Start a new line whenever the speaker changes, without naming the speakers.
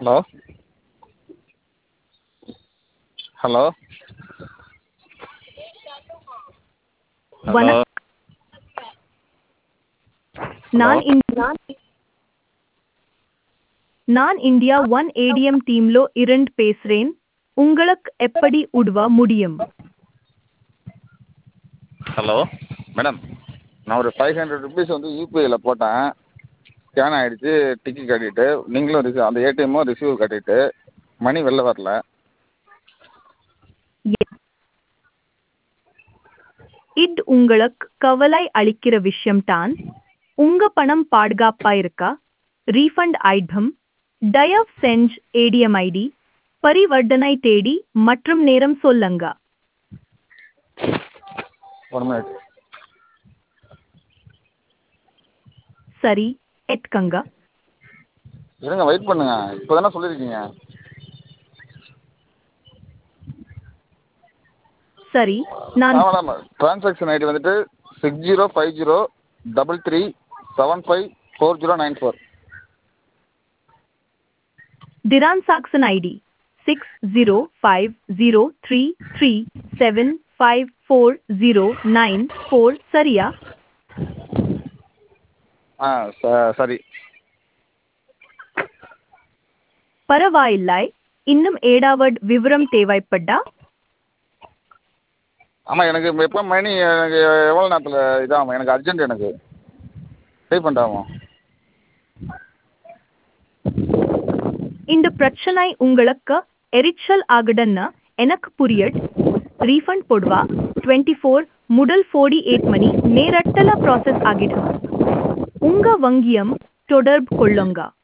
hello hello hello
வணக்- நான்
hello
இந்- நான் இந்தியா ஒன் ஏடிஎம் டீம்லோ இருந்து பேசுறேன் உங்களுக்கு எப்படி உதவ முடியும்
ஹலோ மேடம் நான் ஒரு ஃபைவ் ஹண்ட்ரட் ருபீஸ் வந்து யூபிஐயில் போட்டேன் ஸ்கேன் ஆகிடுச்சு டிக்கெட் கட்டிட்டு நீங்களும் ரிசீவ் அந்த ஏடிஎம்மும் ரிசீவ் கட்டிட்டு மணி வெளில வரல
இது உங்களுக்கு கவலை அளிக்கிற விஷயம் தான் உங்க பணம் பாதுகாப்பா இருக்கா ரீஃபண்ட் ஆயிடும் தயவு செஞ்சு ஏடிஎம் ஐடி பரிவர்த்தனை தேதி மற்றும் நேரம் சொல்லுங்க
ஒன் மினிட்
சரி எட்கங்க
இருங்க வெயிட் பண்ணுங்க இப்போ தானே சொல்லியிருக்கீங்க
சரி நான்
ஆ மேடம் ட்ரான்சாக்ஷன் ஐடி வந்துட்டு six zero five zero double three seven five four zero nine four
transaction ID six zero five zero three three seven five four zero nine four சரியா
ஆ ச- சரி
பரவாயில்லை இன்னும் ஏடாவது விவரம் தேவைப்பட்டா
ஆமாம் எனக்கு எப்போ மணி எனக்கு எவ்வளோ நேரத்தில் இதாகும் எனக்கு அர்ஜென்ட் எனக்கு ரீஃபண்ட் ஆகும்
இந்த பிரச்சனை உங்களுக்கு எரிச்சல் ஆகுதுன்னு எனக்கு புரியட் ரீஃபண்ட் போடுவா டுவெண்ட்டி ஃபோர் முதல் ஃபோர்டி எயிட் மணி நேரட்டல ப்ராசஸ் ஆகிடும் உங்க வங்கியம் தொடர்பு கொள்ளுங்க